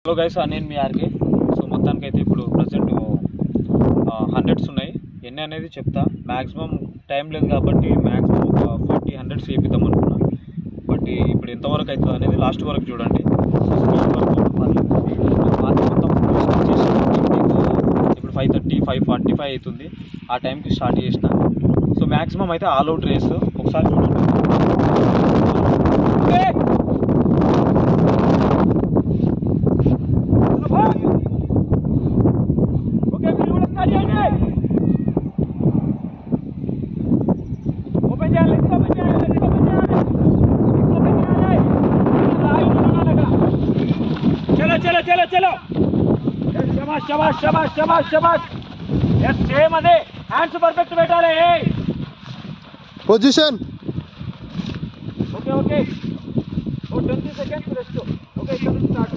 Hello guys నేను మీ RK so మొత్తానికి అయితే ఇప్పుడు ప్రజెంట్ హండ్రెడ్స్ ఉన్నాయి ఎన్ని అనేది చెప్తా మ్యాక్సిమం టైం లేదు కాబట్టి మ్యాక్సిమం ఒక ఫార్టీ హండ్రెడ్స్ వేపిద్దాం అనుకున్నా బట్ ఇప్పుడు ఎంతవరకు అవుతుంది అనేది లాస్ట్ వరకు చూడండి Speed వరకు పర్లేదు. మార్నింగ్ మొత్తం start చేసి evening ఇప్పుడు five thirty five forty five అవుతుంది ఆ టైంకి స్టార్ట్ చేసిన సో మ్యాక్సిమం అయితే ఆల్ అవుట్ రేస్ ఒకసారి చూడండి Okay. ఓకే మీరు కూడా స్టార్ట్ చేయండి ఓపెన్ చేయాలి లిఫ్ట్ ఓపెన్ చేయాలి లిఫ్ట్ ఓపెన్ చేయాలి లిఫ్ట్ ఓపెన్ చేయాలి ఆగి నిలబడాలి అక్కడ. చలో చలో చలో చలో ఎస్, శబాష్ శబాష్ శబాష్ శబాష్ శబాష్ ఎస్ సేమ్ అదే హ్యాండ్స్ పర్ఫెక్ట్ పెట్టాలి position okay okay oh twenty seconds rest okay ఇక్కడ నుంచి స్టార్ట్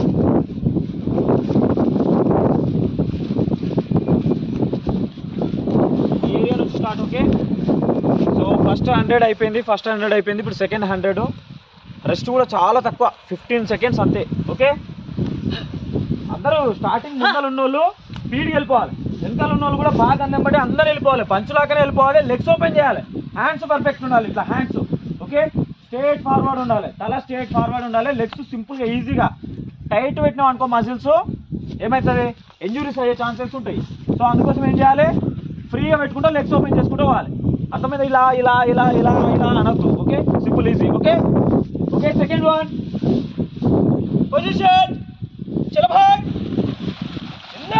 ఈ ఏరియా నుంచి start okay so first hundred అయిపోయింది ఫస్ట్ హండ్రెడ్ అయిపోయింది ఇప్పుడు సెకండ్ హండ్రెడ్ రెస్ట్ కూడా చాలా తక్కువ ఫిఫ్టీన్ సెకండ్స్ అంతే ఓకే అందరూ స్టార్టింగ్ ముందర ఉన్న వాళ్ళు స్పీడ్కి వెళ్ళిపోవాలి వెనకాల ఉన్న వాళ్ళు కూడా బాగా అందం అందరూ వెళ్ళిపోవాలి పంచులాగానే వెళ్ళిపోవాలి లెగ్స్ ఓపెన్ చేయాలి హ్యాండ్స్ పర్ఫెక్ట్ ఉండాలి ఇట్లా హ్యాండ్స్ ఓకే స్ట్రేట్ ఫార్వర్డ్ ఉండాలి తల స్ట్రేట్ ఫార్వర్డ్ ఉండాలి లెగ్స్ సింపుల్గా ఈజీగా టైట్ పెట్టినాం అనుకో మజిల్స్ ఏమవుతుంది ఇంజురీస్ అయ్యే ఛాన్సెస్ ఉంటాయి సో అందుకోసం ఏం చేయాలి ఫ్రీగా పెట్టుకుంటా లెగ్స్ ఓపెన్ చేసుకుంటూ పోవాలి అర్థమైందా ఇలా ఇలా ఇలా ఇలా ఇలా అనొద్దు okay simple easy okay okay second one position చలో భాయ్ ఎల్లో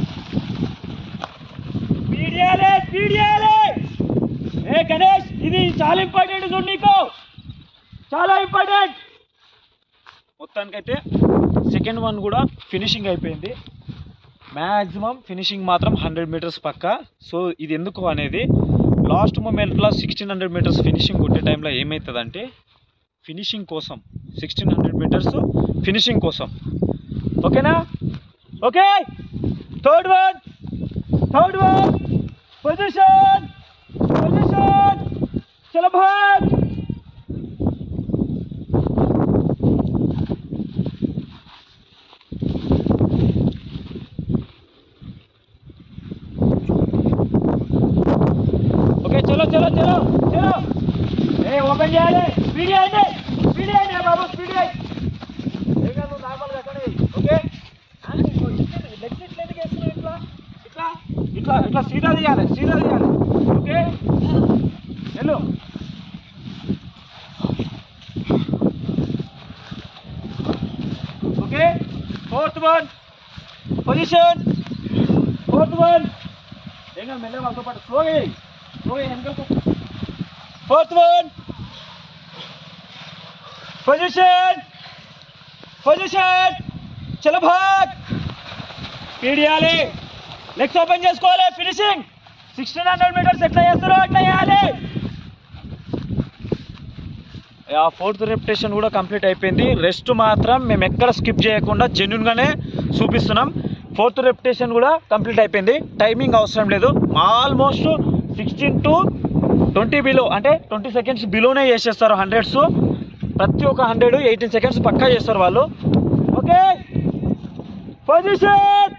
స్పీడ్ చేయాలి స్పీడ్ చేయాలి ఏ గణేష్ ఇది చాలా ఇంపార్టెంట్ చూడు నీకు చాలా ఇంపార్టెంట్ మొత్తానికైతే సెకండ్ వన్ కూడా ఫినిషింగ్ అయిపోయింది మ్యాక్సిమం ఫినిషింగ్ మాత్రం హండ్రెడ్ మీటర్స్ పక్క సో ఇది ఎందుకు అనేది లాస్ట్ మూమెంట్లో సిక్స్టీన్ హండ్రెడ్ మీటర్స్ ఫినిషింగ్ కొట్టే టైంలో ఏమవుతుందంటే ఫినిషింగ్ కోసం సిక్స్టీన్ హండ్రెడ్ మీటర్స్ ఫినిషింగ్ కోసం ఓకేనా okay third one third one position position చలో భాయ్ ఓకే చలో చలో చలో చలో ఏ ఓపెన్ చేయాలి స్పీడ్ చేయండి స్పీడ్ చేయండి ఏ బాబు స్పీడ్ చేయండి ఏం కాదు నువ్వు నార్మల్గా అక్కడ ఓకే లెగ్స్ ఇట్లా ఎందుకు వేస్తున్నావు ఇట్లా ఇట్లా ఇట్లా ఇట్లా సీదా తీయాలి సీదా తీయాలి ఓకే వెళ్ళు okay fourth one position fourth one ఏం కాదు మెల్లగా వాళ్ళతో పాటు స్లోగా స్లోగా వెనకాల ఫోర్త్ వన్ పొజిషన్ పొజిషన్ చలో భాగ్ పీడియాలి లెగ్స్ ఓపెన్ చేసుకోవాలి ఫినిషింగ్ సిక్స్టీన్ హండ్రెడ్ మీటర్స్ ఎట్లా చేస్తారో అట్లా చేయాలి ఆ ఫోర్త్ రెప్యుటేషన్ కూడా కంప్లీట్ అయిపోయింది రెస్ట్ మాత్రం మేము ఎక్కడ స్కిప్ చేయకుండా జెన్యున్గానే చూపిస్తున్నాం ఫోర్త్ రెప్యుటేషన్ కూడా కంప్లీట్ అయిపోయింది టైమింగ్ అవసరం లేదు almost sixteen to twenty below అంటే ట్వంటీ సెకండ్స్ బిలోనే చేసేస్తారు హండ్రెడ్స్ ప్రతి ఒక్క హండ్రెడ్ ఎయిటీన్ సెకండ్స్ పక్కా చేస్తారు వాళ్ళు ఓకే పొజిషన్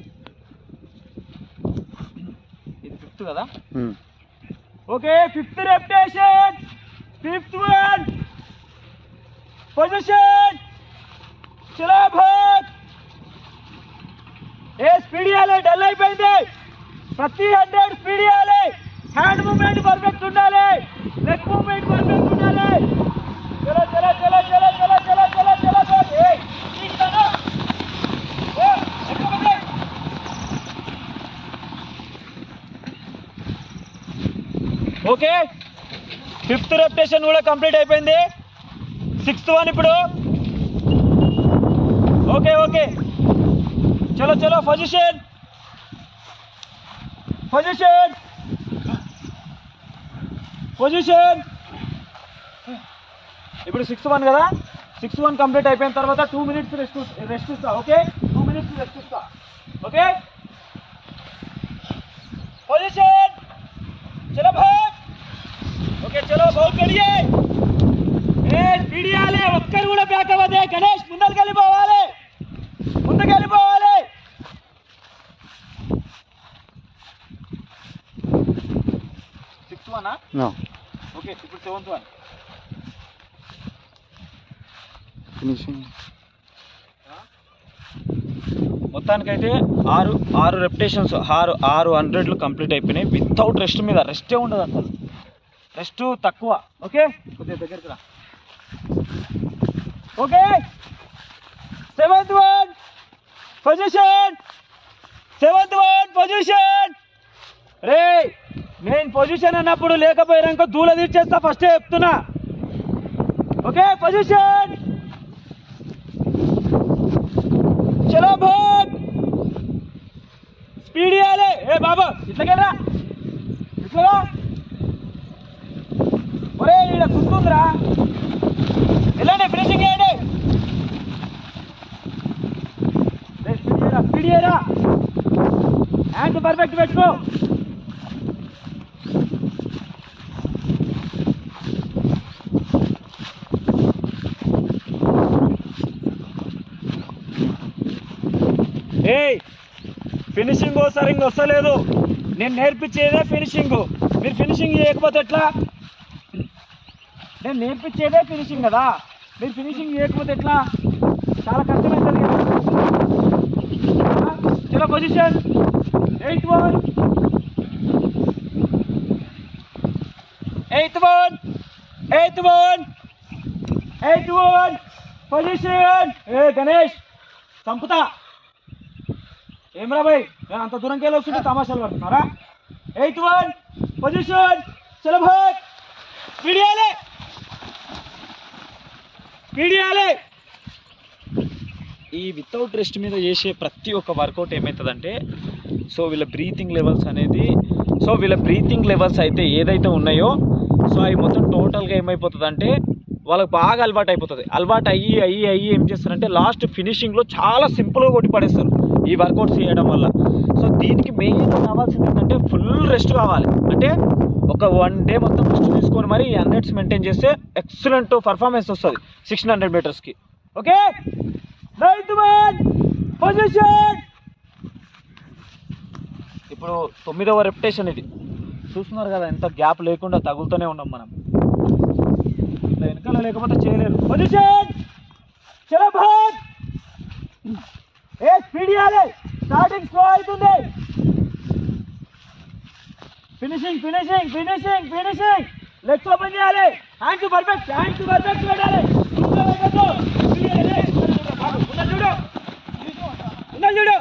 ఇది ఫిఫ్త్ కదా okay fifth reputation fifth one position చలో భాగ్ ఏ స్పీడ్ ఇవ్వాలి డల్ అయిపోయింది ప్రతి హండ్రెడ్ స్పీడ్ ఇవ్వాలి హ్యాండ్ మూవ్మెంట్ పర్ఫెక్ట్ ఉండాలి లెగ్ మూవ్మెంట్ పర్ఫెక్ట్ ఉండాలి చలో చలో చలో చలో చలో చలో చలో చలో చలో ఏ తీస్తాను ఓ ఎక్కువ మంది. ఓకే ఫిఫ్త్ రెప్యుటేషన్ కూడా కంప్లీట్ అయిపోయింది సిక్స్త్ వన్ ఇప్పుడు ఓకే ఓకే చలో చలో పొజిషన్ పొజిషన్ పొజిషన్ ఇప్పుడు సిక్స్త్ వన్ కదా సిక్స్త్ వన్ కంప్లీట్ అయిపోయిన తర్వాత టూ మినిట్స్ రెస్ట్ రెస్ట్ ఇస్తా ఓకే టూ మినిట్స్ రెస్ట్ ఇస్తా ఓకే పొజిషన్ చలో భాయ్ ఓకే చలో బౌల్ కడియే ఏ స్పీడ్ ఇవ్వాలి ఒక్కరు కూడా బ్యాక్ అవ్వదే గణేష్ ముందరికి వెళ్ళిపోవాలి ఓకే ఇప్పుడు సెవెంత్ వన్ ఫినిషింగ్ మొత్తానికైతే ఆరు ఆరు రెప్యుటేషన్స్ ఆరు ఆరు హండ్రెడ్లు కంప్లీట్ అయిపోయినాయి వితౌట్ రెస్ట్ మీద రెస్టే ఉండదు అసలు రెస్ట్ తక్కువ ఓకే కొద్దిగా దగ్గరికి రా okay seventh one position seventh one position రే నేను పొజిషన్ అన్నప్పుడు లేకపోయాక దూల తీర్చేస్తా ఫస్టే చెప్తున్నా ఓకే పొజిషన్ చలో భాగ్ స్పీడ్ ఇవ్వాలి ఏ బాబా ఇట్లకెళ్ళరా ఇట్లా ఒరే ఈడ గుర్తుందిరా వెళ్ళండి ఫినిషింగ్ చేయండి రే, స్పీడ్ చేయరా స్పీడ్ చేయరా హ్యాండ్ పర్ఫెక్ట్ పెట్టుకో ఏయ్ ఫినిషింగ్ సరిగ్గా వస్తలేదు నేను నేర్పించేదే ఫినిషింగ్ మీరు ఫినిషింగ్ చేయకపోతే ఎట్లా నేను నేర్పించేదే ఫినిషింగ్ కదా మీరు ఫినిషింగ్ చేయకపోతే ఎట్లా చాలా కష్టమవుతుంది కదా ఆ? చలో position eighth one eighth one eighth one eighth one position ఏ గణేష్ చంపుతా ఏమ్రా భాయ్ నేను అంత దూరంకి వెళ్ళి వస్తుంటే తమాషాలు పడుతున్నారా ఎయిత్ వన్ పొజిషన్ చలో భాయ్ వీడియాలే వీడియాలే ఈ వితౌట్ రెస్ట్ మీద చేసే ప్రతి ఒక్క వర్కౌట్ ఏమవుతుందంటే సో వీళ్ళ బ్రీతింగ్ లెవెల్స్ అనేది సో వీళ్ళ బ్రీతింగ్ లెవెల్స్ అయితే ఏదైతే ఉన్నాయో సో అవి మొత్తం టోటల్గా ఏమైపోతుందంటే వాళ్ళకి బాగా అలవాటు అయిపోతుంది అలవాటు అయ్యి అయ్యి అయ్యి ఏం చేస్తారంటే లాస్ట్ ఫినిషింగ్లో చాలా సింపుల్గా కొట్టి పడేస్తారు ఈ వర్కౌట్స్ చేయడం వల్ల సో దీనికి మెయిన్ కావాల్సింది ఏంటంటే ఫుల్ రెస్ట్ కావాలి అంటే ఒక వన్ డే మొత్తం రెస్ట్ తీసుకొని మరి ఈ హండ్రెడ్స్ మెయింటైన్ చేస్తే ఎక్సలెంట్ పర్ఫార్మెన్స్ వస్తుంది సిక్స్టీన్ హండ్రెడ్ మీటర్స్కి ఓకే రైట్ వన్ పొజిషన్ ఇప్పుడు తొమ్మిదవ రెప్యుటేషన్ ఇది చూస్తున్నారు కదా ఎంత గ్యాప్ లేకుండా తగులుతూనే ఉన్నాం మనం ఇట్లా వెనకాల లేకపోతే చేయలేరు పొజిషన్ చలో భాగ్ ఏ స్పీడ్ ఇవ్వాలి స్టార్టింగ్ స్లో అవుతుంది finishing finishing finishing finishing legs open చేయాలి హ్యాండ్స్ పర్ఫెక్ట్ హ్యాండ్స్ పర్ఫెక్ట్ పెట్టాలి ఇంకా పెట్టొద్దు. ఏ, ఉన్నది చూడు ఉన్నది చూడు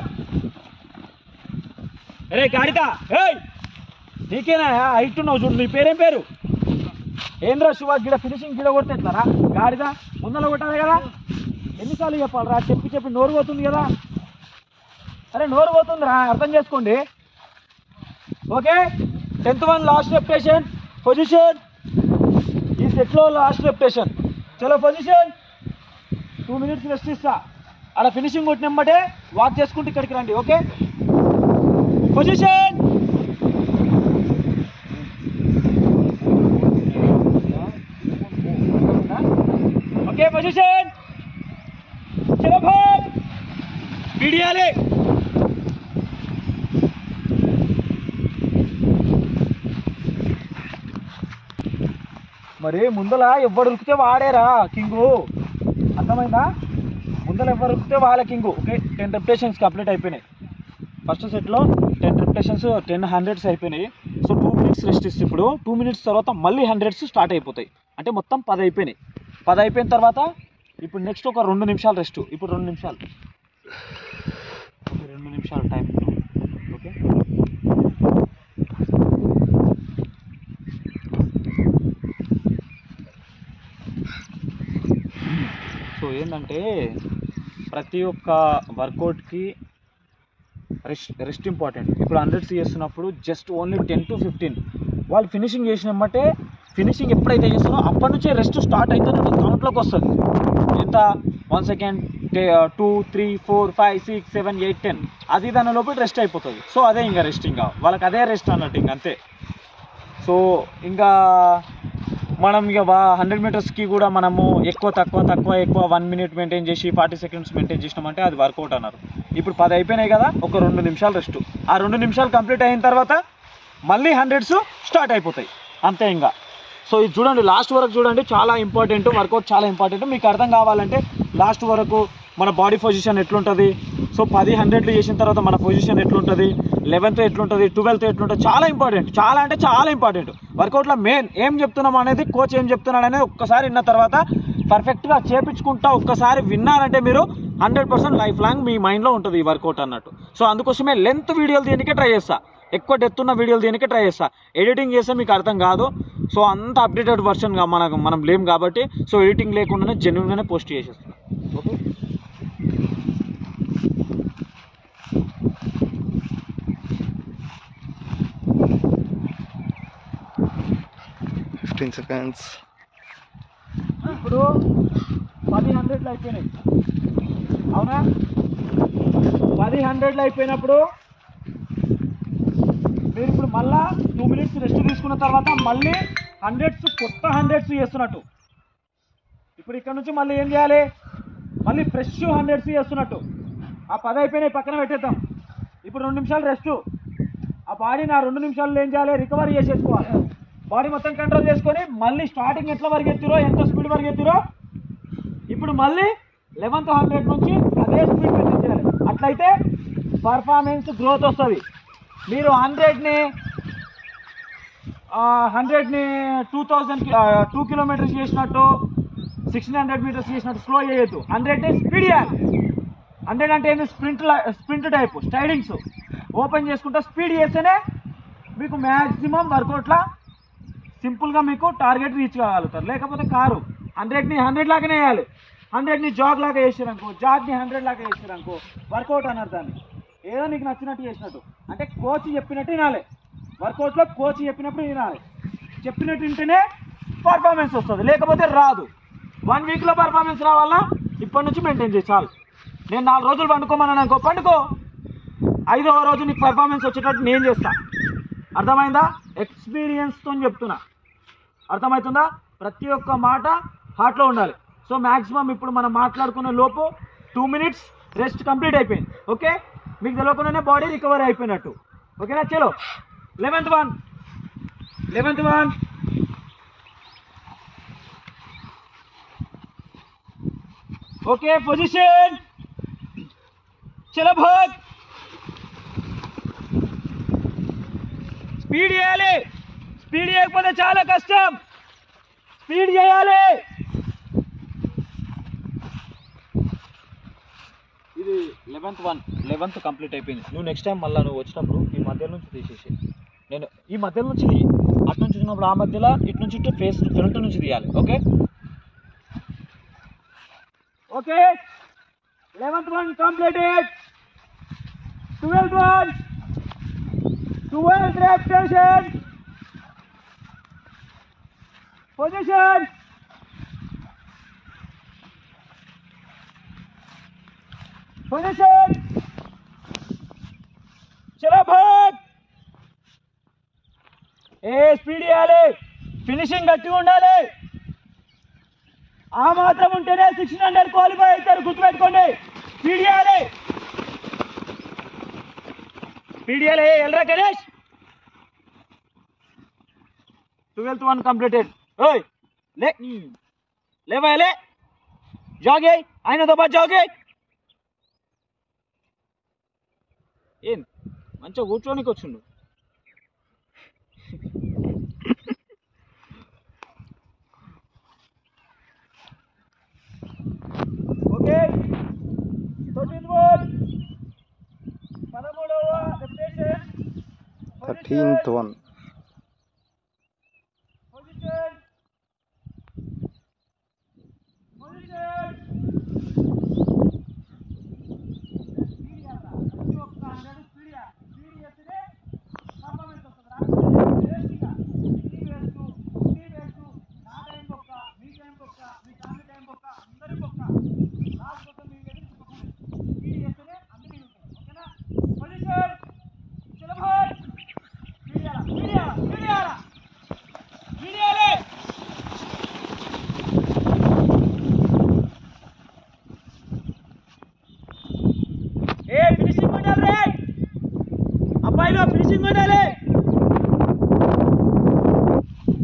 అరే గాడిద ఏయ్ నీకేనా హైట్ ఉన్నావు చూడు నీ పేరేం పేరు ఏంద్రా శివ గిడ ఫినిషింగ్ గిడ కొడితే ఎట్లారా గాడిద ముందర కొట్టాలి కదా ఎన్నిసార్లు చెప్పాలరా చెప్పి చెప్పి నోరు పోతుంది కదా అరే నోరు పోతుందిరా అర్థం చేసుకోండి okay tenth one last reputation position ఈ సెట్లో లాస్ట్ రెప్యుటేషన్ చలో పొజిషన్ టూ మినిట్స్ రెస్ట్ ఇస్తా అక్కడ ఫినిషింగ్ కొట్టినమ్మటే వాక్ చేసుకుంటూ ఇక్కడికి రండి ఓకే పొజిషన్ ఓకే పొజిషన్ చలో భాగ్ వీడియాలే మరి ముందల ఎవ్వడు ఉరికితే వాడేరా కింగు అర్థమైందా ముందర ఎవరు ఉరికితే వాళ్ళ king okay ten reputations complete అయిపోయినాయి ఫస్ట్ సెట్లో టెన్ రెప్యుటేషన్స్ టెన్ హండ్రెడ్స్ అయిపోయినాయి సో టూ మినిట్స్ రెస్ట్ ఇస్తే ఇప్పుడు టూ మినిట్స్ తర్వాత మళ్ళీ హండ్రెడ్స్ స్టార్ట్ అయిపోతాయి అంటే మొత్తం పది అయిపోయినాయి పది అయిపోయిన తర్వాత ఇప్పుడు నెక్స్ట్ ఒక రెండు నిమిషాలు రెస్ట్ ఇప్పుడు రెండు నిమిషాలు ఓకే రెండు నిమిషాలు టైం ఓకే సో ఏంటంటే ప్రతి ఒక్క వర్కౌట్కి రెస్ట్ రెస్ట్ ఇంపార్టెంట్ ఇప్పుడు హండ్రెడ్స్ చేస్తున్నప్పుడు just only ten to fifteen వాళ్ళు ఫినిషింగ్ చేసినమ్మంటే ఫినిషింగ్ ఎప్పుడైతే చేస్తారో అప్పటి నుంచే రెస్ట్ స్టార్ట్ అవుతూనే ఉంటుంది కౌంట్లోకి వస్తుంది ఎంత one second two three four five six seven eight ten అది దాని లోపల రెస్ట్ అయిపోతుంది సో అదే ఇంకా రెస్ట్ ఇంకా వాళ్ళకి అదే రెస్ట్ అన్నట్టు ఇంక అంతే సో ఇంకా మనం ఇక హండ్రెడ్ మీటర్స్కి కూడా మనము ఎక్కువ తక్కువ తక్కువ ఎక్కువ వన్ మినిట్ మెయింటైన్ చేసి ఫార్టీ సెకండ్స్ మెయింటైన్ చేసినామంటే అది వర్కౌట్ అన్నారు ఇప్పుడు పది అయిపోయినాయి కదా ఒక రెండు నిమిషాలు రెస్ట్ ఆ రెండు నిమిషాలు కంప్లీట్ అయిన తర్వాత మళ్ళీ హండ్రెడ్స్ స్టార్ట్ అయిపోతాయి అంతే ఇంకా సో ఇది చూడండి లాస్ట్ వరకు చూడండి చాలా ఇంపార్టెంట్ వర్కౌట్ చాలా ఇంపార్టెంట్ మీకు అర్థం కావాలంటే లాస్ట్ వరకు మన బాడీ పొజిషన్ ఎట్లుంటుంది సో పది హండ్రెడ్లు చేసిన తర్వాత మన పొజిషన్ ఎట్లుంటుంది లెవెన్త్ ఎట్లుంటుంది ట్వెల్త్ ఎట్లుంటుంది చాలా ఇంపార్టెంట్ చాలా అంటే చాలా ఇంపార్టెంట్ వర్కౌట్లో మెయిన్ ఏం చెప్తున్నాం అనేది కోచ్ ఏం చెప్తున్నాడు అనేది ఒక్కసారి విన్న తర్వాత పర్ఫెక్ట్గా చేపించుకుంటా ఒక్కసారి విన్నారంటే మీరు హండ్రెడ్ పర్సెంట్ లైఫ్ లాంగ్ మీ మైండ్లో ఉంటుంది ఈ వర్కౌట్ అన్నట్టు సో అందుకోసమే లెంత్ వీడియోలు దీనికే ట్రై చేస్తా ఎక్కువ డెత్ ఉన్న వీడియోలు దీనికే ట్రై చేస్తా ఎడిటింగ్ చేస్తే మీకు అర్థం కాదు సో అంత అప్డేటెడ్ వర్షన్గా మనకు మనం లేం కాబట్టి సో ఎడిటింగ్ లేకుండానే జెన్యున్గానే పోస్ట్ చేసేస్తాం ఓకే ఫిఫ్టీన్ సెకండ్స్ ఇప్పుడు పది హండ్రెడ్లు అయిపోయినాయి అవునా పది హండ్రెడ్లు అయిపోయినప్పుడు మీరు ఇప్పుడు మళ్ళా టూ మినిట్స్ రెస్ట్ తీసుకున్న తర్వాత మళ్ళీ హండ్రెడ్స్ కొత్త హండ్రెడ్స్ చేస్తున్నట్టు ఇప్పుడు ఇక్కడ నుంచి మళ్ళీ ఏం చేయాలి మళ్ళీ ఫ్రెష్ హండ్రెడ్స్ చేస్తున్నట్టు ఆ పది అయిపోయినాయి పక్కన పెట్టేద్దాం ఇప్పుడు రెండు నిమిషాలు రెస్ట్ ఆ బాడీని ఆ రెండు నిమిషాల్లో ఏం చేయాలి రికవరీ చేసేసుకోవాలి బాడీ మొత్తం కంట్రోల్ చేసుకొని మళ్ళీ స్టార్టింగ్ ఎట్లా పరిగెత్తిరో ఎంత స్పీడ్ పరిగెత్తిరో ఇప్పుడు మళ్ళీ లెవెన్త్ హండ్రెడ్ నుంచి అదే స్పీడ్ మెయింటైన్ చేయాలి అట్లయితే పర్ఫార్మెన్స్ గ్రోత్ వస్తుంది మీరు హండ్రెడ్ని హండ్రెడ్ని టూ థౌజండ్ టూ కిలోమీటర్స్ చేసినట్టు సిక్స్టీన్ హండ్రెడ్ మీటర్స్ చేసినట్టు స్లో చేయొద్దు హండ్రెడ్ని స్పీడ్ చేయాలి హండ్రెడ్ అంటే ఏంది స్ప్రింట్ స్ప్రింట్ టైప్ స్టైడింగ్స్ ఓపెన్ చేసుకుంటే స్పీడ్ చేస్తేనే మీకు మ్యాక్సిమం వర్కౌట్లా సింపుల్గా మీకు టార్గెట్ రీచ్ కాగలుగుతారు లేకపోతే కారు హండ్రెడ్ని హండ్రెడ్ లాగానే వేయాలి హండ్రెడ్ని జాగ్ లాగా వేసారనుకో జాగ్ని హండ్రెడ్ లాగా వేసారనుకో వర్కౌట్ అన్నారు దాన్ని ఏదో నీకు నచ్చినట్టు చేసినట్టు అంటే కోచ్ చెప్పినట్టు వినాలి వర్కౌట్లో కోచ్ చెప్పినప్పుడు వినాలి చెప్పినట్టు వింటేనే పర్ఫార్మెన్స్ వస్తుంది లేకపోతే రాదు వన్ వీక్లో పర్ఫార్మెన్స్ రావాలా ఇప్పటి నుంచి మెయింటైన్ చేయి చాలు నేను నాలుగు రోజులు పండుకోమన్నాను అనుకో పండుకో ఐదవ రోజు నీకు పర్ఫార్మెన్స్ వచ్చేటట్టు నేను చేస్తా అర్థమైందా ఎక్స్పీరియన్స్తో చెప్తున్నా అర్థమవుతుందా ప్రతి ఒక్క మాట హార్ట్లో ఉండాలి సో మ్యాక్సిమం ఇప్పుడు మనం మాట్లాడుకునే లోపు టూ మినిట్స్ రెస్ట్ కంప్లీట్ అయిపోయింది ఓకే మీకు తెలియకుండానే బాడీ రికవరీ అయిపోయినట్టు ఓకేనా చలో eleventh one eleventh one okay position చలో భాగ్ స్పీడ్ చేయాలి స్పీడ్ చేయకపోతే చాలా కష్టం స్పీడ్ చేయాలి ఇది లెవెన్త్ వన్ లెవెన్త్ కంప్లీట్ అయిపోయింది నువ్వు నెక్స్ట్ టైం మళ్ళీ నువ్వు వచ్చినప్పుడు ఈ మధ్య నుంచి తీసేసి నేను ఈ మధ్య నుంచి తీయి అటు నుంచి వచ్చినప్పుడు ఆ మధ్యలో ఇటు నుంచి ఇటు ఫేస్ ఫ్రంట్ నుంచి తీయాలి okay okay eleventh one completed twelfth one twelfth repetition position position చలో భాగ్ ఏ స్పీడ్ ఇవ్వాలి ఫినిషింగ్ గట్టిగా ఉండాలి ఆ మాత్రం ఉంటేనే సిక్స్టీన్ హండ్రెడ్ క్వాలిఫై అవుతారు గుర్తుపెట్టుకోండి స్పీడ్ ఇవ్వాలి స్పీడ్ ఇవ్వాలి ఎల్రా గణేష్ ట్వెల్త్ వన్ కంప్లీటెడ్ ఓయ్ లే లేవా లే జాగే ఆయనతో పాటు జాగే ఏం మంచిగా కూర్చోనికి వచ్చిండు ఓకే థర్టీన్ వన్ పదమూడవ reputation thirteenth one position position speed చేస్తా ప్రతి ఒక్క హండ్రెడ్ స్పీడ్ స్పీడ్ చేస్తేనే పర్ఫార్మెన్స్ వస్తుంది రాకపోతే వేస్ట్గా నీ వేస్ట్ నీ వేస్ట్ నా టైం బొక్క మీ టైం బొక్క మీ ఫ్యామిలీ టైం బొక్క అందరి బొక్క లాస్ట్ కోసం మీ దగ్గర చెప్పకూడదు స్పీడ్ చేస్తేనే అన్ని ఉంటాయి ఓకేనా పొజిషన్ చిలభాయ్ స్పీడ్ చేయాలా స్పీడ్ చేయాలా స్పీడ్ చేయాలా వీడియోలే ఏ ఫినిషింగ్ ఉండాలి రే అబ్బాయిలో ఫినిషింగ్ ఉండాలి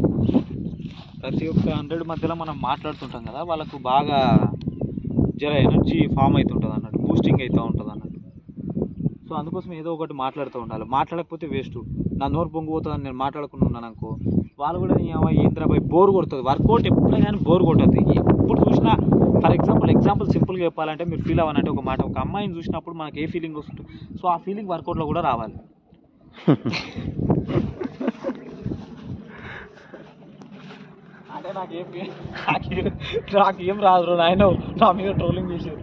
హండ్రెడ్ మధ్యలో మనం మాట్లాడుతుంటాం కదా వాళ్ళకు బాగా జర ఎనర్జీ ఫామ్ అవుతుంటుంది అన్నట్టు బూస్టింగ్ అవుతూ ఉంటుంది అన్నట్టు సో అందుకోసం ఏదో ఒకటి మాట్లాడుతూ ఉండాలి మాట్లాడకపోతే వేస్ట్ నా నోరు పొంగిపోతుందని నేను మాట్లాడకుండా ఉన్నాను అనుకో వాళ్ళు కూడా నీ అమ్మ ఏంద్రా పోయి బోర్ కొడుతుంది వర్కౌట్ ఎప్పుడైనా కానీ బోర్ కొట్టద్దు ఎప్పుడు చూసినా ఫర్ ఎగ్జాంపుల్ ఎగ్జాంపుల్ సింపుల్గా చెప్పాలంటే మీరు ఫీల్ అవ్వాలంటే ఒక మాట ఒక అమ్మాయిని చూసినప్పుడు మనకి ఏ ఫీలింగ్ వస్తుంది సో ఆ ఫీలింగ్ వర్కౌట్లో కూడా రావాలి అంటే నాకేం నాకేం నాకేం రాదు నాయన నా మీద ట్రోలింగ్ చేసేది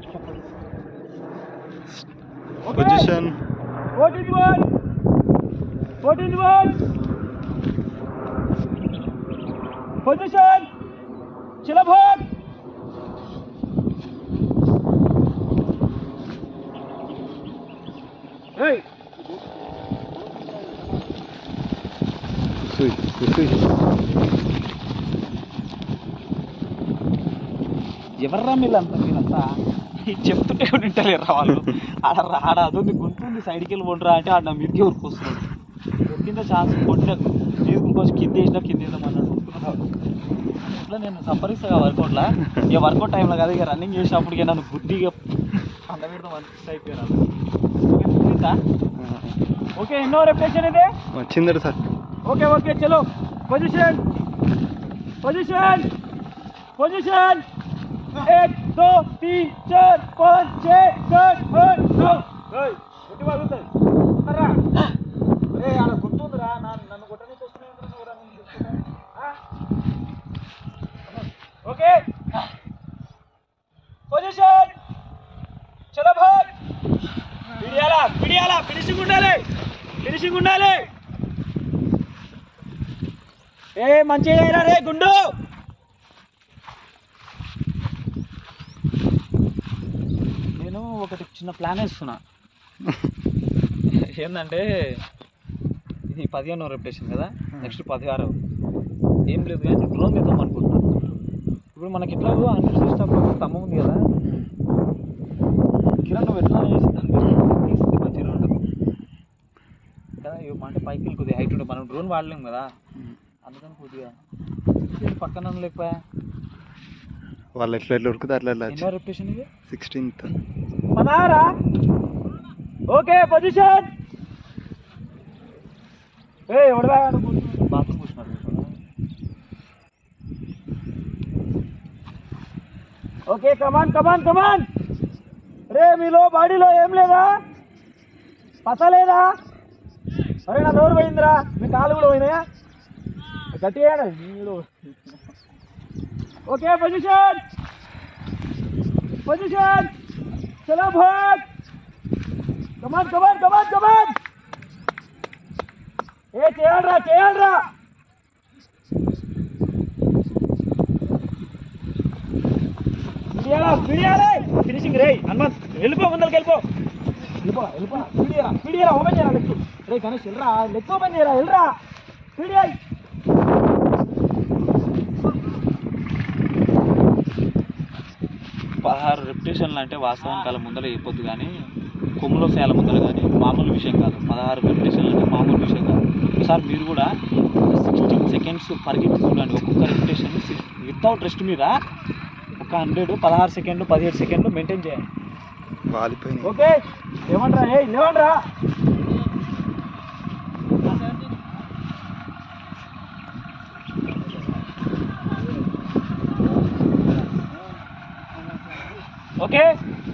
position Fourteen one. Fourteen one. Position. Chilabhag. Hey. సుయ్ సుయ్ ఎవర్రా మీరంతా మీరంతా ఈ చెప్తుంటే కూడా వింటలేరు వాళ్ళు ఆడ రాడ అదొంది గుంటుంది సైడ్కి వెళ్ళి ఉండరా అంటే ఆడ నా మీదకి ఊరికి వస్తున్నాడు కింద ఛాన్స్ కొట్టిన మీద కొంచెం కింద వేసినా కింద వేద్దాం అన్నాడు ఊరుకున్నాడు. ఇట్లా నేను సంపరిస్తా వర్కౌట్లా ఇక వర్కౌట్ టైంలో కదా ఇక రన్నింగ్ చేసినప్పుడు ఇక నన్ను బుద్ధిగా అండ పెడదాం అనిపిస్తే అయిపోయాను ఓకే కుదిరిందా? ఓకే ఎన్నో రెప్యుటేషన్ ఇది వచ్చిందట సార్ ओके ओके चलो पोजीशन पोजीशन पोजीशन एक दो तीन चार पाँच छः सात आठ नौ గుట్టి బాగుంటుంది ఉంటారా రే ఆడ గుర్తుందిరా నన్ను నన్ను కొట్టడానికి వస్తున్నాయి ఓకే పొజిషన్ చలో భాగ్ పిడియాలా పిడియాలా ఫినిషింగ్ ఉండాలి ఫినిషింగ్ ఉండాలి ఏ మంచిగా రే గుండు నేను ఒకటి చిన్న ప్లాన్ వేస్తున్నా ఏంటంటే ఇది పదిహేనో రెప్యుటేషన్ కదా నెక్స్ట్ పదిహారు ఏం లేదు కానీ డ్రోన్ తెద్దాం అనుకుంటున్నా ఇప్పుడు మనకి ఎట్లా హండ్రెడ్ చేసేటప్పుడు స్తంభం ఉంది కదా కిరణ్ నువ్వు ఎట్లా చేసి దాన్ని తీస్తే మంచిగా ఉంటుంది కదా ఇవి అంటే పైకి వెళ్ళి కొద్దిగా హైట్ ఉంటుంది మనం డ్రోన్ వాడలేం కదా అందుకని కొద్దిగా ఇది పక్కన లేకపోయా వాళ్ళు ఎట్లా ఎట్లా ఉరుకుతా అట్లా అట్లా ఎన్నో రెప్యుటేషన్ ఇది సిక్స్టీన్త్ పదారా ఓకే పొజిషన్ ఏ ఎవడదా బాత్రూమ్ కూర్చున్నారు ఓకే కమాన్ కమాన్ కమాన్ రే మీలో బాడీలో ఏం లేదా పస లేదా అరే నా నోరు పోయిందిరా మీ కాలు కూడా పోయినాయా గట్టిగా మీరు ఓకే పొజిషన్ పొజిషన్ చలో భాగ్ కమాన్ కమాన్ కమాన్ కమాన్ ఏ చేయాలరా చేయాలరా పిడియాలా పిడియాలే ఫినిషింగ్ రే హనుమంత్ వెళ్ళిపో ముందరికి వెళ్ళిపో వెళ్ళిపో వెళ్ళిపో పిడియరా పిడియరా ఓపెన్ చేయరా లెక్కు రే గణేష్ వెళ్ళరా లెక్కు ఓపెన్ చేయరా వెళ్ళరా పిడియాయ్ పదహారు రెప్యుటేషన్లు అంటే వాస్తవానికి వాళ్ళ ముందర చెప్పొద్దు కానీ కొమ్ములో సేల ముందర కానీ మామూలు విషయం కాదు పదహారు రెప్యుటేషన్లు అంటే మామూలు విషయం కాదు ఒకసారి మీరు కూడా సిక్స్టీన్ సెకండ్స్ పరిగెత్తి చూడండి ఒక్కొక్క రెప్యుటేషన్ వితౌట్ రెస్ట్ మీద ఒక హండ్రెడ్ పదహారు సెకండ్లు పదిహేడు సెకండ్లు మెయింటైన్ చేయాలి వాలిపోయినాయి ఓకే లేవండ్రా ఏ లేవండ్రా ఓకే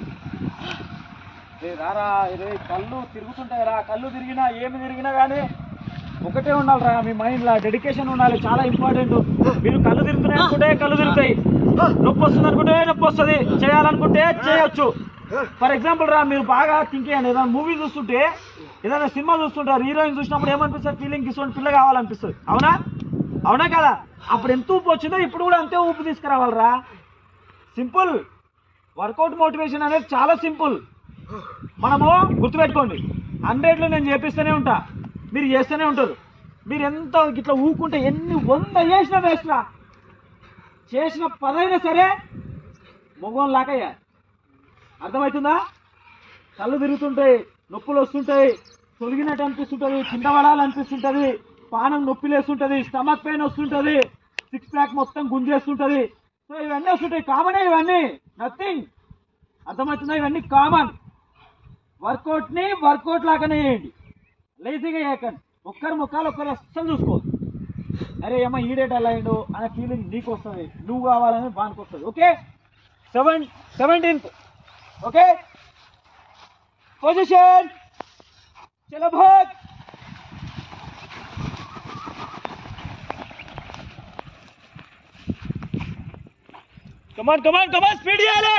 రే రారా రే కళ్ళు తిరుగుతుంటాయి రా కళ్ళు తిరిగినా ఏమి తిరిగినా కానీ ఒకటే ఉండాలిరా మీ మైండ్లో డెడికేషన్ ఉండాలి చాలా ఇంపార్టెంట్ మీరు కళ్ళు తిరుగుతున్నాయి అనుకుంటే కళ్ళు తిరుగుతాయి నొప్పి వస్తుంది అనుకుంటే నొప్పి వస్తుంది చేయాలనుకుంటే చేయొచ్చు ఫర్ ఎగ్జాంపుల్ రా మీరు బాగా థింక్ చేయండి ఏదైనా మూవీ చూస్తుంటే ఏదైనా సినిమా చూస్తుంటారు హీరోయిన్ చూసినప్పుడు ఏమనిపిస్తుంది ఫీలింగ్ ఇటువంటి పిల్ల కావాలనిపిస్తుంది అవునా అవునా కదా అప్పుడు ఎంత ఊపు వచ్చిందో ఇప్పుడు కూడా అంతే ఊపు తీసుకురావాలరా సింపుల్ వర్కౌట్ మోటివేషన్ అనేది చాలా సింపుల్ మనము గుర్తుపెట్టుకోండి హండ్రెడ్లో నేను చేపిస్తూనే ఉంటా మీరు చేస్తూనే ఉంటారు మీరు ఎంత ఇట్లా ఊకుంటే ఎన్ని వంద చేసినా వేసినా చేసిన పదైనా సరే మొగం లాకయ్యా అర్థమవుతుందా కళ్ళు తిరుగుతుంటాయి నొప్పులు వస్తుంటాయి తొలగినట్టు అనిపిస్తుంటుంది కింద పడాలనిపిస్తుంటుంది పానం నొప్పి లేస్తుంటుంది స్టమక్ పెయిన్ వస్తుంటుంది సిక్స్ ప్యాక్ మొత్తం గుంజేస్తుంటది సో ఇవన్నీ వస్తుంటాయి కామనే ఇవన్నీ నథింగ్ అర్థమవుతుందా ఇవన్నీ కామన్ వర్కౌట్ ని వర్కౌట్ లాగానే చేయండి లేజీగా చేయకండి ఒక్కరి ముఖాలు ఒక్కరు అస్సలు చూసుకోవద్దు అరే ఏమో ఈడేట్ అలా అయిండు అనే ఫీలింగ్ నీకు వస్తుంది నువ్వు కావాలని వానికి వస్తుంది okay seven seventeenth okay position చలో భాగ్ కమాన్ కమాన్ కమాన్ స్పీడ్ చేయాలి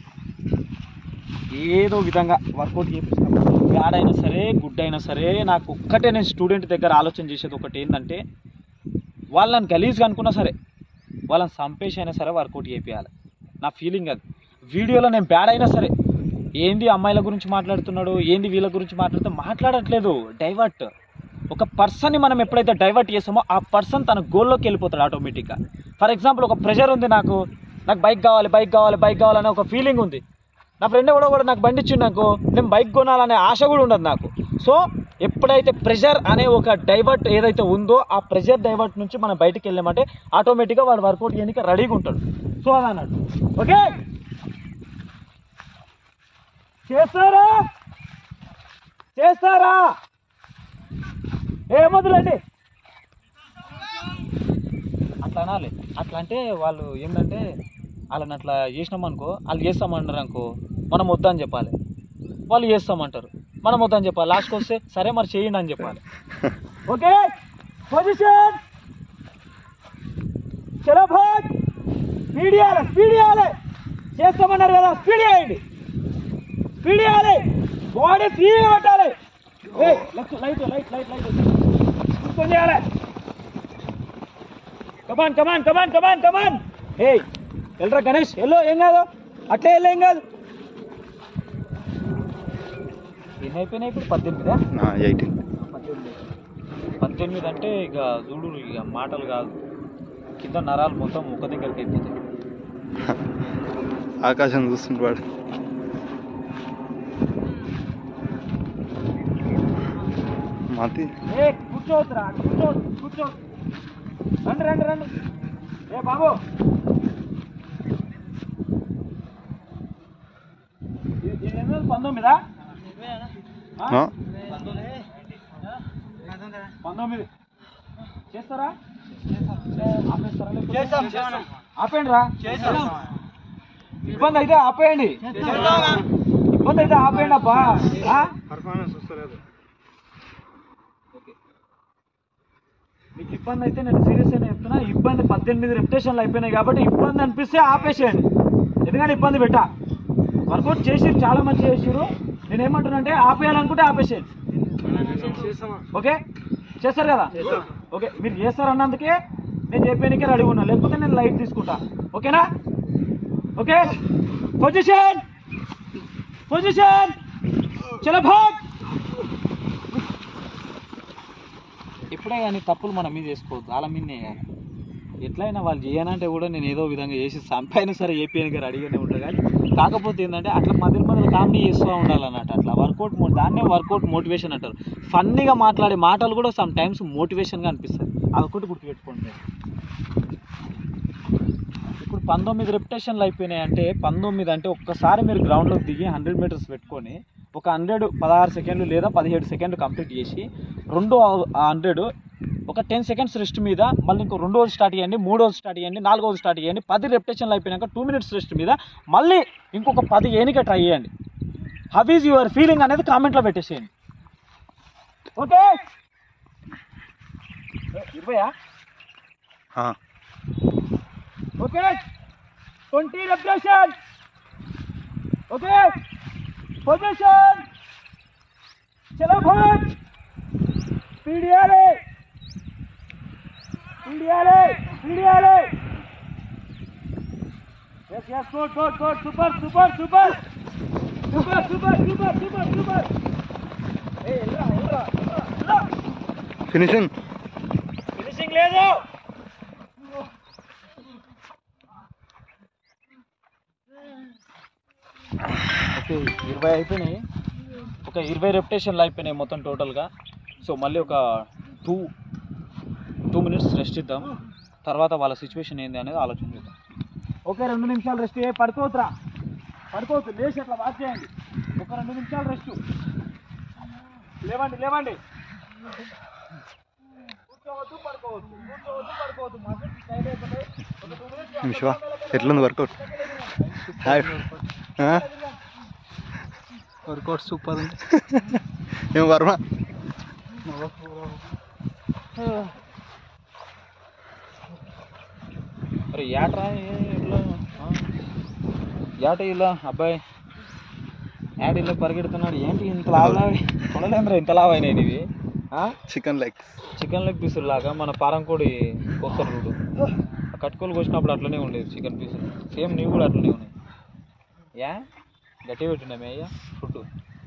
ఏదో విధంగా వర్కౌట్ చేపిస్తాం బ్యాడ్ అయినా సరే గుడ్ అయినా సరే నాకు ఒక్కటే నేను స్టూడెంట్ దగ్గర ఆలోచన చేసేది ఒకటి ఏంటంటే వాళ్ళని గలీజ్గా అనుకున్నా సరే వాళ్ళని చంపేసి అయినా సరే వర్కౌట్ చేపియాలి నా ఫీలింగ్ అది వీడియోలో నేను బ్యాడ్ అయినా సరే ఏంది అమ్మాయిల గురించి మాట్లాడుతున్నాడు ఏంది వీళ్ళ గురించి మాట్లాడుతూ మాట్లాడట్లేదు డైవర్ట్ ఒక పర్సన్ని మనం ఎప్పుడైతే డైవర్ట్ చేస్తామో ఆ పర్సన్ తన గోల్లోకి వెళ్ళిపోతాడు ఆటోమేటిక్గా ఫర్ ఎగ్జాంపుల్ ఒక ప్రెషర్ ఉంది నాకు నాకు బైక్ కావాలి బైక్ కావాలి బైక్ కావాలనే ఒక ఫీలింగ్ ఉంది నా ఫ్రెండ్ కూడా కూడా నాకు బండి ఇచ్చిండు నాకు నేను బైక్ కొనాలనే ఆశ కూడా ఉండదు నాకు సో ఎప్పుడైతే ప్రెషర్ అనే ఒక డైవర్ట్ ఏదైతే ఉందో ఆ ప్రెషర్ డైవర్ట్ నుంచి మనం బయటికి వెళ్ళామంటే ఆటోమేటిక్గా వాడు వర్కౌట్ చేయడానికి రెడీగా ఉంటాడు సో అది అన్నట్టు ఓకే చేస్తారా చేస్తారా ఏ మొదలండి అట్లా అనాలి అట్లా అంటే వాళ్ళు ఏంటంటే వాళ్ళని అట్లా చేసినామనుకో వాళ్ళు చేస్తామన్నారు అనుకో మనం వద్దని చెప్పాలి వాళ్ళు చేస్తామంటారు మనం వద్దని చెప్పాలి లాస్ట్కి వస్తే సరే మరి చేయండి అని చెప్పాలి ఓకే పొజిషన్ చలో భాగ్ స్పీడ్ చేయాలి స్పీడ్ చేయాలి చేస్తామన్నారు కదా స్పీడ్ చేయండి స్పీడ్ చేయాలి బాడీ ఫ్రీగా పెట్టాలి ఏ light light light light light కూర్చొని చేయాలి కమాన్ కమాన్ కమాన్ కమాన్ కమాన్ ఏ వెళ్ళరా గణేష్ వెళ్ళు ఏం కాదు అట్లే వెళ్ళు ఏం కాదు ఎన్ని అయిపోయినాయి ఇప్పుడు పద్దెనిమిదా ఎయిటీన్ పద్దెనిమిది పద్దెనిమిది అంటే ఇక చూడు ఇక మాటలు కాదు కింద నరాలు మొత్తం ముఖ దగ్గరికి అయిపోతాయి ఆకాశం చూస్తుంటాడు మతి ఏ కూర్చోవద్దురా కూర్చోవద్దు కూర్చోవద్దు రండి రండి రండి ఏ బాబు ఇది- ఇది ఎన్ని రోజులు? పంతొమ్మిదా ఆ? ఆ? పంతొమ్మిది చేస్తారా ఆపేస్తారా లేకపోతే- ఆపేయండి రా ఇబ్బంది అయితే ఆపేయండి ఇబ్బంది అయితే ఆపేయండి అబ్బా ఆ? ఓకే. మీకు ఇబ్బంది అయితే నేను సీరియస్ అయినా చెప్తున్నా ఇబ్బంది పద్దెనిమిది రెప్యుటేషన్లు అయిపోయినాయి కాబట్టి ఇబ్బంది అనిపిస్తే ఆపేసేయండి ఎందుకంటే ఇబ్బంది పెట్టా వర్కౌట్ చేసి చాలా మంది చేసిరు నేను ఏమంటున్నా అంటే ఆపేయాలనుకుంటే ఆపేసేయండి ఓకే చేస్తారు కదా ఓకే మీరు చేస్తారు అన్నందుకే నేను చెప్పేనికే రెడీ ఉన్నా లేకపోతే నేను లైట్ తీసుకుంటా ఓకేనా ఓకే పొజిషన్ పొజిషన్ చలో భాగ్ ఎప్పుడే కానీ తప్పులు మనం మీద చేసుకోవద్దు వాళ్ళ మీదనే వేయాలి ఎట్లయినా వాళ్ళు చేయనంటే కూడా నేను ఏదో విధంగా చేసి సంపైన సరే ఏపీఎన్కి రెడీగానే ఉంటాను కానీ కాకపోతే ఏంటంటే అట్లా మధ్య మధ్యలో కామెడీ చేస్తూ ఉండాలన్నట్టు అట్లా వర్కౌట్ మో దాన్నే వర్కౌట్ మోటివేషన్ అంటారు ఫన్నీగా మాట్లాడే మాటలు కూడా సమ్ టైమ్స్ మోటివేషన్గా అనిపిస్తుంది అదొకటి గుర్తుపెట్టుకోండి ఇప్పుడు పంతొమ్మిది రెప్యుటేషన్లు అయిపోయినాయి అంటే పంతొమ్మిది అంటే ఒక్కసారి మీరు గ్రౌండ్లోకి దిగి హండ్రెడ్ మీటర్స్ పెట్టుకొని ఒక హండ్రెడ్ పదహారు సెకండ్లు లేదా పదిహేడు సెకండ్లు కంప్లీట్ చేసి రెండో హండ్రెడ్ ఒక టెన్ సెకండ్స్ రెస్ట్ మీద మళ్ళీ ఇంకో రెండో స్టార్ట్ చేయండి మూడో స్టార్ట్ చేయండి నాలుగో స్టార్ట్ చేయండి పది రెప్యుటేషన్లు అయిపోయినాక టూ మినిట్స్ రెస్ట్ మీద మళ్ళీ ఇంకొక పది ఏనిక ట్రై చేయండి హౌ ఈజ్ యువర్ ఫీలింగ్ అనేది కామెంట్లో పెట్టేసేయండి ఓకే ఇరవయా ఆ. Okay twenty reputation okay position చలో భాయ్ స్పీడ్ ఇవ్వాలి స్పీడ్ ఇవ్వాలి స్పీడ్ ఇవ్వాలి yes yes good good good super super super super super super super super ఏ ఎల్రా ఎల్రా ఎల్రా ఫినిషింగ్ ఫినిషింగ్ లేదు ఓకే ఇరవై అయిపోయినాయి ఒక ఇరవై రెప్యుటేషన్లు అయిపోయినాయి మొత్తం టోటల్గా సో మళ్ళీ ఒక టూ టూ మినిట్స్ రెస్ట్ ఇద్దాం తర్వాత వాళ్ళ సిచ్యువేషన్ ఏంది అనేది ఆలోచన చేద్దాం ఓకే రెండు నిమిషాలు రెస్ట్ ఏ పడుకోవద్దురా పడుకోవద్దు లేచి అట్లా వాచ్ చేయండి ఒక రెండు నిమిషాలు రెస్ట్ లేవండి లేవండి కూర్చోవద్దు పడుకోవద్దు కూర్చోవద్దు పడుకోవద్దు మజిల్ టైట్ అయిపోతాయి ఒక టూ మినిట్స్ శివ ఎట్లుంది వర్కౌట్ హాయ్ వర్కౌట్ సూపర్ ఉంది ఏం వర్మ అరే యాట్రా ఇట్లా యాట ఇలా అబ్బాయి యాట ఇలా పరిగెడుతున్నాడు ఏంటి ఇంత లావు కొనలేదురా ఇంత లావు అయినాయి ఇవి చికెన్ లెగ్స్ చికెన్ లెగ్ పీసులు లాగా మన పారం కోడి కోస్తారు చూడు ఆ కట్టుకోలు కోసినప్పుడు అట్లనే ఉండేది చికెన్ పీసులు సేమ్ నీవు కూడా అట్లనే ఉన్నాయి యా గట్టి పెట్టినా అయ్యా ఫుడ్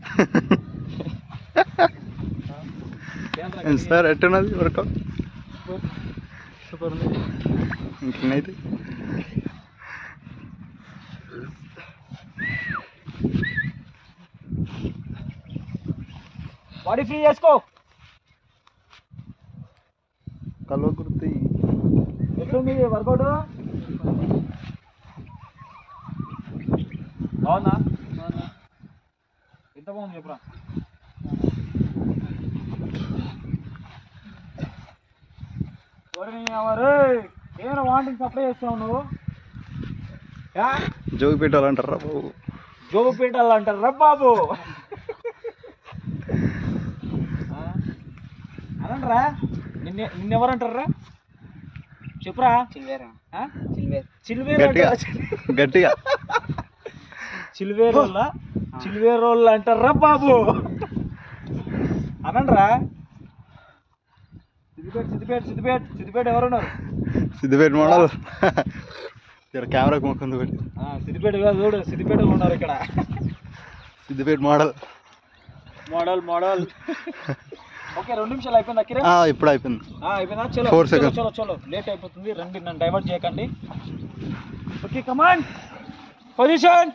సార్ ఎట్టున్నది వర్కౌట్ సూపర్ ఉంది ఇంకెన్నైతే బాడీ ఫ్రీ చేసుకో కలువ కుర్తి ఎట్లుంది వర్కౌట్ బాగుందా ఎంత బాగుంది చెప్పురా ఎవరు ఏమైనా వాంటింగ్ సప్లై చేస్తావు నువ్వు యా? జోగి పెట్టాలంటారా బాబు జోగు పీటలు అంటారు రా బాబు ఆ? అనండ్రా నిన్నే నిన్నెవరంటారా చెప్పురా చిల్వేరా ఆ? చిల్వేర్ చిల్వేరు గట్టిగా అంటారా? గట్టిగా చిల్వేరోళ్ళ చిల్వేరోళ్ళు అంటారా బాబు అనండ్రా సిద్దిపేట సిద్దిపేట సిద్దిపేట సిద్దిపేట ఎవరున్నారు సిద్దిపేట మోడల్ ఇక్కడ కెమెరాకు ముఖం పెట్టి ఆ, సిద్దిపేట కాదు చూడు సిద్దిపేటలో ఉన్నారు ఇక్కడ Siddipet model model model okay రెండు నిమిషాలు అయిపోయింది అక్కిరే ఇప్పుడు అయిపోయింది ఆ, అయిపోయిందా చలో Four చలో seconds. చలో చలో లేట్ అయిపోతుంది రండి నన్ను డైవర్ట్ చేయకండి ఓకే కమాన్ పొజిషన్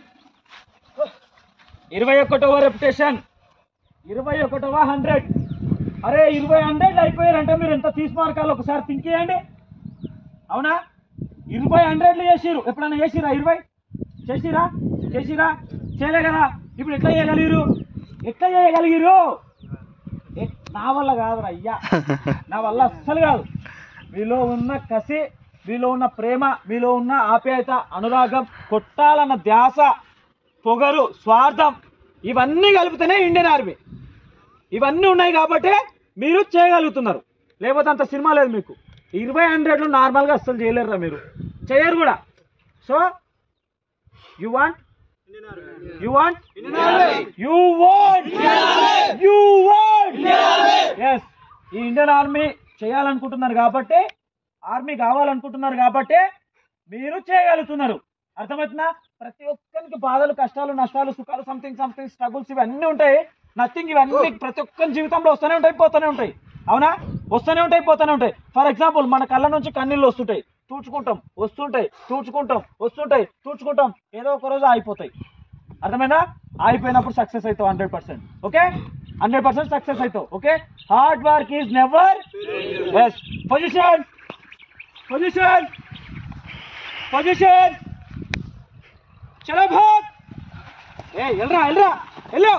ఇరవై ఒకటవ రెప్యుటేషన్ ఇరవై ఒకటవ హండ్రెడ్ అరే ఇరవై హండ్రెడ్ అయిపోయారంటే మీరు ఎంత తీసి మార్కాలి ఒకసారి థింక్ చేయండి అవునా ఇరవై హండ్రెడ్లు చేసిరు ఎప్పుడైనా చేసిరా ఇరవై చేసిరా చేసిరా చేయలే కదా ఇప్పుడు ఎట్లా చేయగలిగిరు ఎట్లా చేయగలిగిరు ఎ- నా వల్ల కాదురా అయ్యా నా వల్ల అస్సలు కాదు మీలో ఉన్న కసి మీలో ఉన్న ప్రేమ మీలో ఉన్న ఆప్యాయత అనురాగం కొట్టాలన్న ధ్యాస పొగరు స్వార్థం ఇవన్నీ కలిపితేనే ఇండియన్ ఆర్మీ ఇవన్నీ ఉన్నాయి కాబట్టి మీరు చేయగలుగుతున్నారు లేకపోతే అంత సినిమా లేదు మీకు ఇరవై హండ్రెడ్లు నార్మల్గా అస్సలు చేయలేరురా మీరు చేయరు కూడా so you want you want you want you want yes ఈ ఇండియన్ ఆర్మీ చేయాలనుకుంటున్నారు కాబట్టి ఆర్మీ కావాలనుకుంటున్నారు కాబట్టి మీరు చేయగలుగుతున్నారు అర్థమవుతుందా ప్రతి ఒక్కరికి బాధలు కష్టాలు నష్టాలు సుఖాలు సంథింగ్ సంథింగ్ స్ట్రగుల్స్ ఇవన్నీ ఉంటాయి నథింగ్ ఇవన్నీ ప్రతి ఒక్కరి జీవితంలో వస్తూనే ఉంటాయి పోతూనే ఉంటాయి అవునా వస్తూనే ఉంటాయి పోతూనే ఉంటాయి ఫర్ ఎగ్జాంపుల్ మన కళ్ళ నుంచి కన్నీళ్ళు వస్తుంటాయి తూచుకుంటాం వస్తుంటాయి తూచుకుంటాం వస్తుంటాయి తూచుకుంటాం ఏదో ఒక రోజు ఆగిపోతాయి అర్థమైందా ఆగిపోయినప్పుడు సక్సెస్ అవుతావు hundred percent okay hundred percent success అవుతావు okay hard work is never yes position position position చలో భాగ్ ఏ వెళ్ళరా వెళ్ళరా వెళ్ళు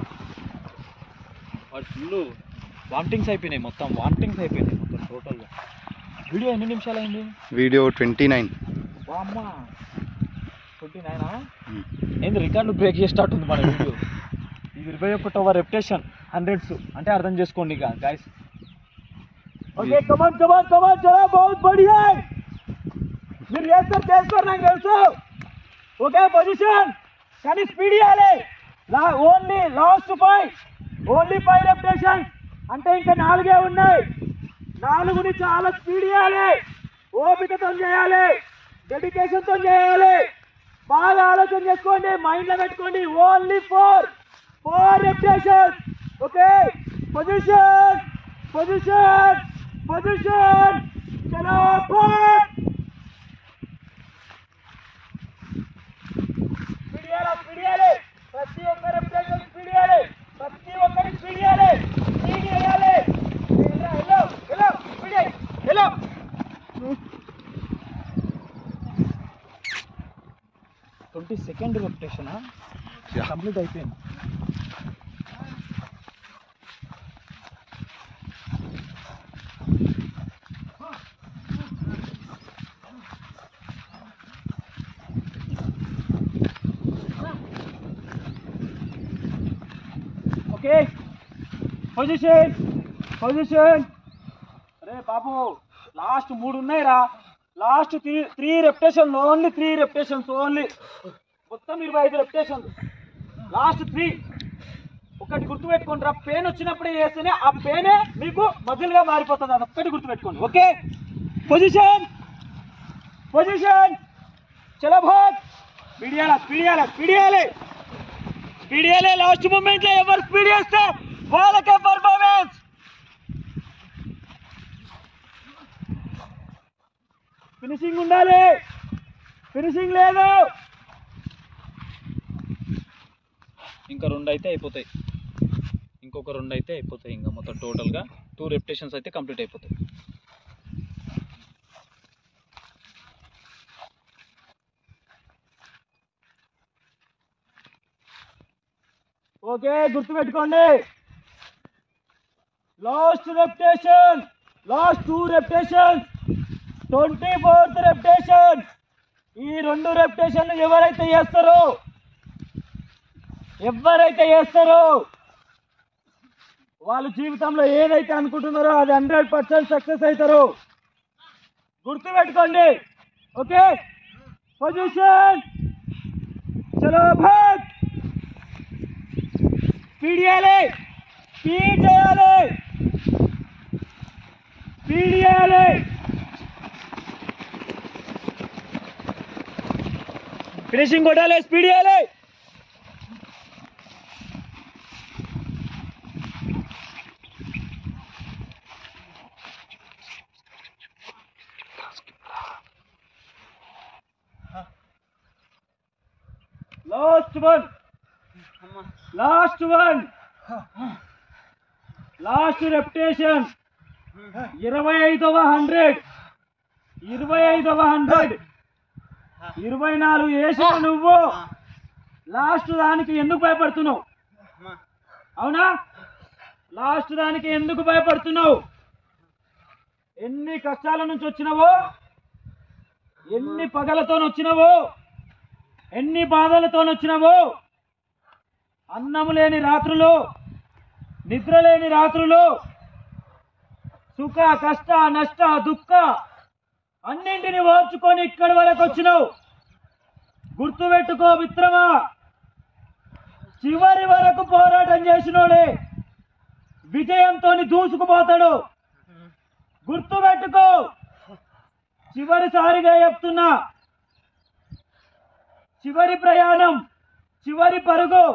వాడు ఫుల్ వామిటింగ్స్ అయిపోయినాయి మొత్తం వామిటింగ్స్ అయిపోయినాయి మొత్తం టోటల్గా వీడియో ఎన్ని నిమిషాలు అయింది వీడియో ట్వంటీ నైన్ వామ్మ ట్వంటీ నైనా ఏంది రికార్డు బ్రేక్ చేసేటట్టుంది మన వీడియో ఇది ఇరవై ఒకటవ రెప్యుటేషన్ హండ్రెడ్స్ అంటే అర్థం చేసుకోండి ఇక గాయస్ ఓకే కమాన్ కమాన్ కమాన్ చలో బహుత్ బడియా మీరు చేస్తారు చేస్తారు నాకు తెలుసు ఓకే పొజిషన్ కానీ స్పీడ్ ఇవ్వాలి only last five only five reputation అంటే ఇంకా నాలుగే ఉన్నాయి నాలుగుని చాలా స్పీడ్ ఇవ్వాలి ఓపికతో చేయాలి డెడికేషన్తో చేయాలి బాగా ఆలోచన చేసుకోండి మైండ్లో పెట్టుకోండి only four four reputation okay position position position చలో ఫోర్ స్పీడ్ ఇవ్వాలి స్పీడ్ ఇవ్వాలి ప్రతి ఒక్క రెప్యుటేషన్ స్పీడ్ ఇవ్వాలి ప్రతి ఒక్కరికి స్పీడ్ ఇవ్వాలి స్పీడ్ ఇవ్వాలి వెళ్ళు వెళ్ళు స్పీడ్ వెళ్ళు సెకండ్ రొటేషన్ Yeah. కంప్లీట్ అయిపోయింది ఓకే పొజిషన్ పొజిషన్ అరే బాబు లాస్ట్ మూడు ఉన్నాయిరా last three three repetition only three repetitions only మొత్తం ఇరవై ఐదు రెప్టేషన్ లాస్ట్ త్రీ ఒకటి గుర్తుపెట్టుకోండి రా పెయిన్ వచ్చినప్పుడే చేస్తేనే ఆ పెయినే మీకు మజిల్గా మారిపోతుంది అది ఒక్కటి గుర్తుపెట్టుకోండి ఓకే పొజిషన్ పొజిషన్ చలో భాగ్ స్పీడ్ ఇవ్వాలి స్పీడ్ ఇవ్వాలి స్పీడ్ ఇవ్వాలి స్పీడ్ ఇవ్వాలి లాస్ట్ మూమెంట్లో ఎవరు స్పీడ్ చేస్తే వాళ్ళకే పర్ఫార్మెన్స్ ఫినిషింగ్ ఉండాలి ఫినిషింగ్ లేదు ఇంకా రెండు అయితే అయిపోతాయి ఇంకొక రెండు అయితే అయిపోతాయి ఇంకా మొత్తం టోటల్గా టూ రెప్టేషన్స్ అయితే కంప్లీట్ అయిపోతాయి ఓకే గుర్తుపెట్టుకోండి last repetition last two repetition twenty fourth repetition ఈ రెండు రెప్టేషన్ ఎవరైతే చేస్తారో ఎవరైతే చేస్తారో వాళ్ళ జీవితంలో ఏదైతే అనుకుంటున్నారో అది హండ్రెడ్ పర్సెంట్ సక్సెస్ అవుతారు గుర్తుపెట్టుకోండి ఓకే పొజిషన్ చలో భాగ్ స్పీడ్ చేయాలి స్పీడ్ చేయాలి స్పీడ్ చేయాలి ఫినిషింగ్ కొట్టాలి స్పీడ్ చేయాలి last one last one last repetition ఇరవై ఐదవ హండ్రెడ్ ఇరవై ఐదవ హండ్రెడ్ ఇరవై నాలుగు వేసిన నువ్వు లాస్ట్ దానికి ఎందుకు భయపడుతున్నావు అవునా లాస్ట్ దానికి ఎందుకు భయపడుతున్నావు ఎన్ని కష్టాల నుంచి వచ్చినావో ఎన్ని పగలతో వచ్చినావో ఎన్ని బాధలతో వచ్చినావో అన్నము లేని రాత్రులు నిద్ర లేని రాత్రులు సుఖ కష్ట నష్ట దుఃఖ అన్నింటిని ఓర్చుకొని ఇక్కడి వరకు వచ్చినావు గుర్తుపెట్టుకో మిత్రమా చివరి వరకు పోరాటం చేసినోడే విజయంతో దూసుకుపోతాడు గుర్తుపెట్టుకో చివరిసారిగా చెప్తున్నా చివరి ప్రయాణం చివరి పరుగు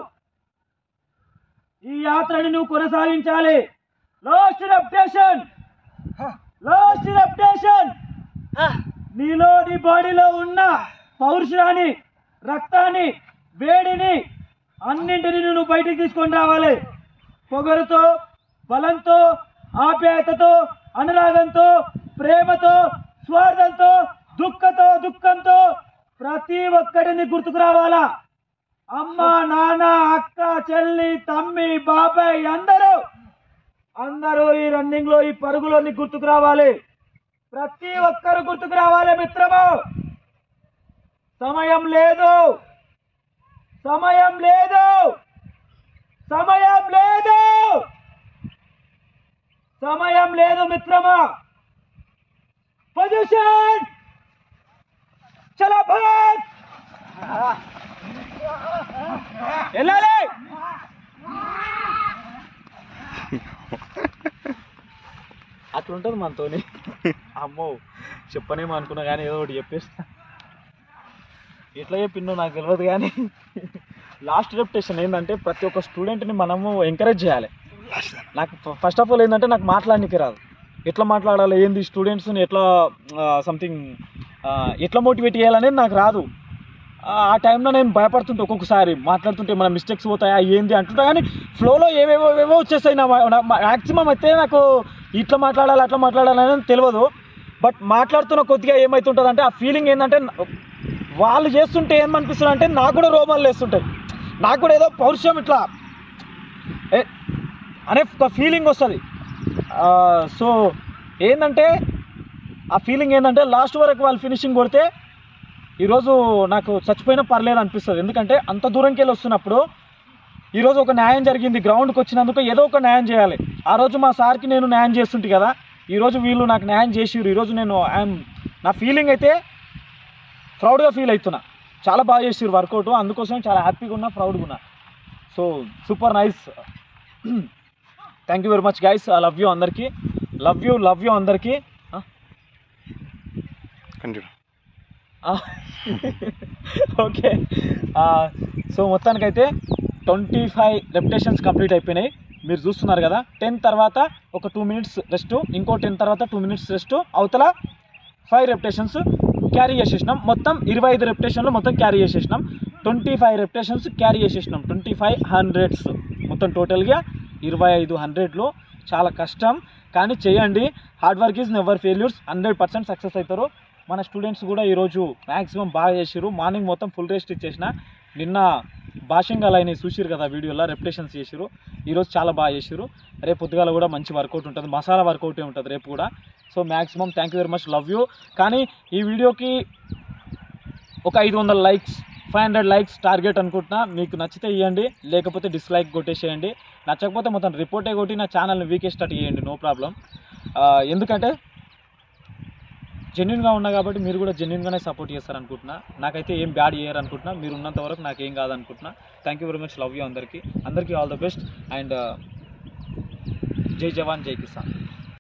ఈ యాత్రని నువ్వు కొనసాగించాలి లాస్ట్ రెప్టేషన్ లాస్ట్ రెప్టేషన్ నీలో నీ బాడీలో ఉన్న పౌరుషాన్ని రక్తాన్ని వేడిని అన్నింటిని నువ్వు బయటికి తీసుకొని రావాలి పొగరుతో బలంతో ఆప్యాయతతో అనురాగంతో ప్రేమతో స్వార్థంతో దుఃఖతో దుఃఖంతో ప్రతి ఒక్కటిని గుర్తుకు రావాలా అమ్మ నాన్న అక్క చెల్లి తమ్మి బాబాయ్ అందరూ అందరూ ఈ రన్నింగ్ లో ఈ పరుగులో నీకు గుర్తుకు రావాలి ప్రతి ఒక్కరు గుర్తుకు రావాలి మిత్రము సమయం లేదు సమయం లేదు సమయం లేదు సమయం లేదు మిత్రమా పొజిషన్ చలో భారత్ వెళ్ళాలి అట్లుంటది మనతోని అమ్మో చెప్పనేమో అనుకున్నా కానీ ఏదో ఒకటి చెప్పేస్తా ఎట్లా చెప్పిందో నాకు తెలియదు కానీ లాస్ట్ రెప్యుటేషన్ ఏంటంటే ప్రతి ఒక్క స్టూడెంట్ని మనము ఎంకరేజ్ చేయాలి నాకు ఫస్ట్ ఆఫ్ ఆల్ ఏంటంటే నాకు మాట్లాడడానికి రాదు ఎట్లా మాట్లాడాలి ఏంది స్టూడెంట్స్ని ఎట్లా సంథింగ్ ఎట్లా మోటివేట్ చేయాలనేది నాకు రాదు ఆ ఆ టైంలో నేను భయపడుతుంటే ఒక్కొక్కసారి మాట్లాడుతుంటే మన మిస్టేక్స్ పోతాయా ఏంది అంటుంటా కానీ ఫ్లోలో ఏవేవో ఏవేవో వచ్చేస్తాయి నా మ్యాక్సిమం అయితే నాకు ఇట్లా మాట్లాడాలి అట్లా మాట్లాడాలి అనేది తెలియదు బట్ మాట్లాడుతున్న కొద్దిగా ఏమవుతుంటుంది అంటే ఆ ఫీలింగ్ ఏంటంటే వాళ్ళు చేస్తుంటే ఏమనిపిస్తుంది అంటే నాకు కూడా రోమాలు వేస్తుంటాయి నాకు కూడా ఏదో పౌరుషం ఇట్లా ఏ అనే ఒక ఫీలింగ్ వస్తుంది సో ఏంటంటే ఆ ఫీలింగ్ ఏంటంటే లాస్ట్ వరకు వాళ్ళు ఫినిషింగ్ కొడితే ఈరోజు నాకు చచ్చిపోయినా పర్లేదు అనిపిస్తుంది ఎందుకంటే అంత దూరంకి వెళ్ళి వస్తున్నప్పుడు ఈరోజు ఒక న్యాయం జరిగింది గ్రౌండ్కి వచ్చినందుకు ఏదో ఒక న్యాయం చేయాలి ఆ రోజు మా సార్కి నేను న్యాయం చేస్తుంటే కదా ఈరోజు వీళ్ళు నాకు న్యాయం చేసిర్రు ఈరోజు నేను ఐఎమ్ నా ఫీలింగ్ అయితే ప్రౌడ్గా ఫీల్ అవుతున్నా చాలా బాగా చేసిర్రు వర్కౌట్ అందుకోసం చాలా హ్యాపీగా ఉన్నా ప్రౌడ్గా ఉన్నా so super nice thank you very much guys I love you అందరికీ లవ్ యూ లవ్ యూ అందరికీ కంటిన్యూ ఓకే సో మొత్తానికైతే ట్వంటీ ఫైవ్ రెప్యుటేషన్స్ కంప్లీట్ అయిపోయినాయి మీరు చూస్తున్నారు కదా టెన్ తర్వాత ఒక టూ మినిట్స్ రెస్ట్ ఇంకో టెన్ తర్వాత టూ మినిట్స్ రెస్ట్ అవతల ఫైవ్ రెప్యుటేషన్స్ క్యారీ చేసేసినాం మొత్తం ఇరవై ఐదు రెప్యుటేషన్లు మొత్తం క్యారీ చేసేసినాం ట్వంటీ ఫైవ్ రెప్యుటేషన్స్ క్యారీ చేసేసినాం ట్వంటీ ఫైవ్ హండ్రెడ్స్ మొత్తం టోటల్గా ఇరవై ఐదు హండ్రెడ్లో చాలా కష్టం కానీ చేయండి hard work is never failures hundred percent success అవుతారు మన స్టూడెంట్స్ కూడా ఈరోజు మ్యాక్సిమం బాగా చేసిర్రు మార్నింగ్ మొత్తం ఫుల్ రెస్ట్ ఇచ్చేసిన నిన్న భాషంగా లైన్ చూసిరు కదా వీడియోలో రెప్యుటేషన్స్ చేసిరు ఈరోజు చాలా బాగా చేసిరు రేపు పొద్దుగాల కూడా మంచి వర్కౌట్ ఉంటుంది మసాలా వర్కౌటే ఉంటుంది రేపు కూడా so maximum thank you very much love you కానీ ఈ వీడియోకి ఒక ఐదు వందల likes five hundred likes target అనుకుంటున్నా మీకు నచ్చితే ఇవ్వండి లేకపోతే డిస్లైక్ కొట్టేసేయండి నచ్చకపోతే మొత్తం రిపోర్టే కొట్టి నా ఛానల్ని వీకే స్టార్ట్ చేయండి నో ప్రాబ్లం ఎందుకంటే జెన్యున్గా ఉన్నా కాబట్టి మీరు కూడా జెన్యున్గానే సపోర్ట్ చేస్తారనుకుంటున్నా నాకైతే ఏం బ్యాడ్ చేయరు అనుకుంటున్నా మీరు ఉన్నంత వరకు నాకు ఏం కాదనుకుంటున్నా thank you very much love you అందరికీ అందరికీ ఆల్ ద బెస్ట్ అండ్ జై జవాన్ జై కిసాన్